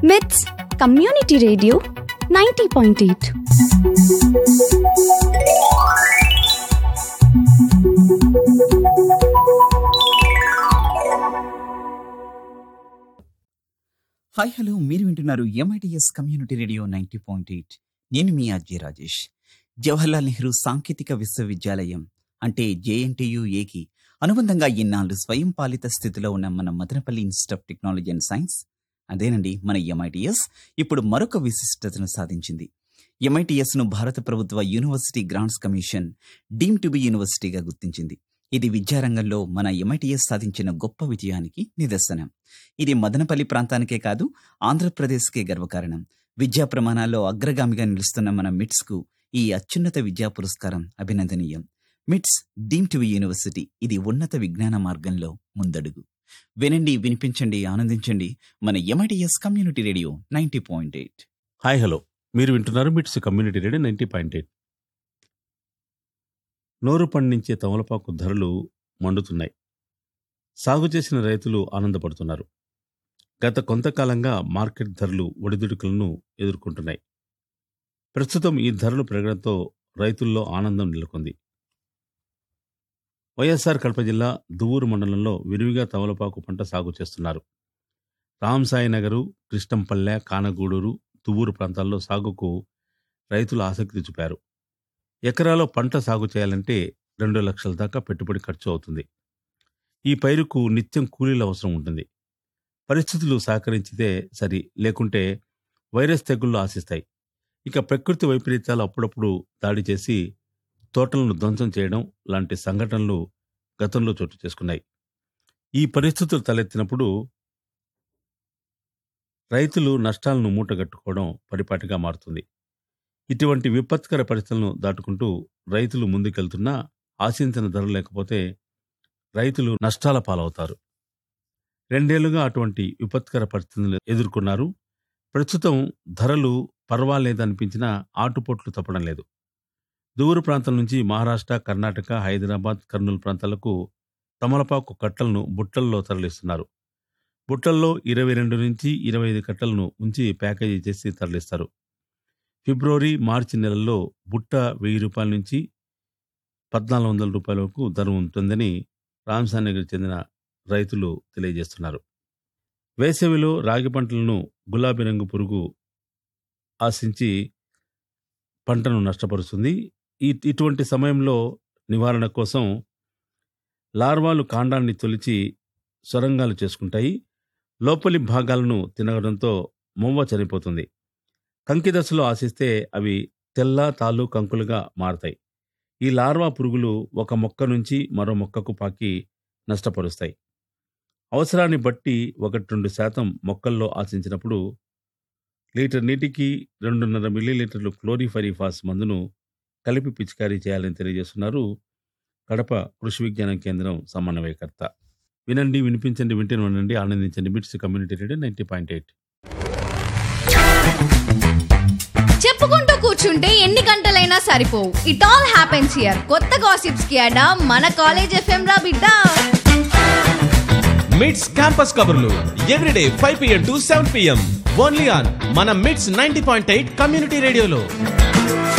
మిట్స్ community radio ninety point eight hi hello మీరు వింటున్నారు MITS community radio ninety point eight నేను మీ అజయ్ రాజేష్ జవహర్లాల్ నెహ్రూ సాంకేతిక విశ్వవిద్యాలయం అంటే జేఎన్టీయుఏకి అనుబంధంగా ఇన్నాళ్ళు స్వయం పాలిత స్థితిలో ఉన్న మన Madanapalle Institute of Technology and Science అదేనండి మన ఎంఐటిఎస్ ఇప్పుడు మరొక విశిష్టతను సాధించింది ఎంఐటిఎస్ ను భారత ప్రభుత్వ University Grants Commission deem to be యూనివర్సిటీగా గుర్తించింది ఇది విద్యారంగంలో మన ఎంఐటిఎస్ సాధించిన గొప్ప విజయానికి నిదర్శనం ఇది మదనపల్లి ప్రాంతానికే కాదు ఆంధ్రప్రదేశ్కే గర్వకారణం విద్యా ప్రమాణాల్లో అగ్రగామిగా నిలుస్తున్న మన మిట్స్ కు ఈ అత్యున్నత విద్యా పురస్కారం అభినందనీయం మిట్స్ డీమ్ టు యూనివర్సిటీ ఇది ఉన్నత విజ్ఞాన మార్గంలో ముందడుగు వినండి వినిపించండి ఆనందించండి మన MITS community radio ninety point eight hi hello మీరు వింటున్నారు MITS community radio ninety point eight నోరు పండించే తమలపాకు ధరలు మండుతున్నాయి సాగు చేసిన రైతులు ఆనందపడుతున్నారు గత కొంతకాలంగా మార్కెట్ ధరలు ఒడిదుడుకులను ఎదుర్కొంటున్నాయి ప్రస్తుతం ఈ ధరలు పెరగడంతో రైతుల్లో ఆనందం నెలకొంది వైఎస్ఆర్ కడప జిల్లా దువ్వూరు మండలంలో విరివిగా తమలపాకు పంట సాగు చేస్తున్నారు రామసాయి నగరు కృష్ణంపల్లె కానగూడూరు తువ్వూరు ప్రాంతాల్లో సాగుకు రైతులు ఆసక్తి చూపారు ఎకరాలో పంట సాగు చేయాలంటే రెండు లక్షల దాకా పెట్టుబడి ఖర్చు అవుతుంది ఈ పైరుకు నిత్యం కూలీల అవసరం ఉంటుంది పరిస్థితులు సహకరించితే సరి లేకుంటే వైరస్ తెగుళ్లు ఆశిస్తాయి ఇక ప్రకృతి వైపరీత్యాలు అప్పుడప్పుడు దాడి చేసి తోటలను ధ్వంసం చేయడం లాంటి సంఘటనలు గతంలో చోటు చేసుకున్నాయి ఈ పరిస్థితులు తలెత్తినప్పుడు రైతులు నష్టాలను మూటగట్టుకోవడం పరిపాటిగా మారుతుంది ఇటువంటి విపత్కర పరిస్థితులను దాటుకుంటూ రైతులు ముందుకెళ్తున్నా ఆశించిన ధర లేకపోతే రైతులు నష్టాల పాలవుతారు రెండేళ్లుగా అటువంటి విపత్కర పరిస్థితులను ఎదుర్కొన్నారు ప్రస్తుతం ధరలు పర్వాలేదనిపించినా ఆటుపోట్లు తప్పడం లేదు దూర ప్రాంతం నుంచి మహారాష్ట్ర కర్ణాటక హైదరాబాద్ కర్నూలు ప్రాంతాలకు తమలపాకు కట్టలను బుట్టల్లో తరలిస్తున్నారు బుట్టల్లో ఇరవై రెండు నుంచి ఇరవై ఐదు కట్టలను ఉంచి ప్యాకేజీ చేసి తరలిస్తారు ఫిబ్రవరి మార్చి నెలల్లో బుట్ట వెయ్యి రూపాయల నుంచి పద్నాలుగు వందల రూపాయల వరకు ధర ఉంటుందని రామసానగర్ చెందిన రైతులు తెలియజేస్తున్నారు వేసవిలో రాగి పంటలను గులాబీ రంగు పురుగు ఆశించి పంటను నష్టపరుస్తుంది ఈ ఇటువంటి సమయంలో నివారణ కోసం లార్వాలు కాండాన్ని తొలిచి సొరంగాలు చేసుకుంటాయి లోపలి భాగాలను తినడంతో మొవ్వ చనిపోతుంది కంకి దశలో ఆశిస్తే అవి తెల్ల తాలు కంకులుగా మారతాయి ఈ లార్వా పురుగులు ఒక మొక్క నుంచి మరో మొక్కకు పాకి నష్టపరుస్తాయి అవసరాన్ని బట్టి ఒకటి రెండు శాతం మొక్కల్లో ఆశించినప్పుడు లీటర్ నీటికి రెండున్నర మిల్లీలీటర్లు క్లోరిఫరిఫాస్ మందును కలిపి పిచికారీ చేయాలని తెలియజేస్తున్నారు కడప కృషి విజ్ఞాన కేంద్రం సమన్వయకర్త వినండి వినిపించండి వింటూనే ఉండండి ఆనందించండి MITS community radio ninety point eight చెప్పుకుంటూ కూర్చుంటే ఎన్ని గంటలైనా సరిపోవు ఇట్ ఆల్ హ్యాపెన్స్ హియర్ కొత్త గాసిప్స్ కి అడా మన కాలేజ్ ఎఫ్ఎం రా బిడ్డ మిడ్స్ క్యాంపస్ కబుర్లు everyday five PM to seven PM only on మన MITS ninety point eight community రేడియోలో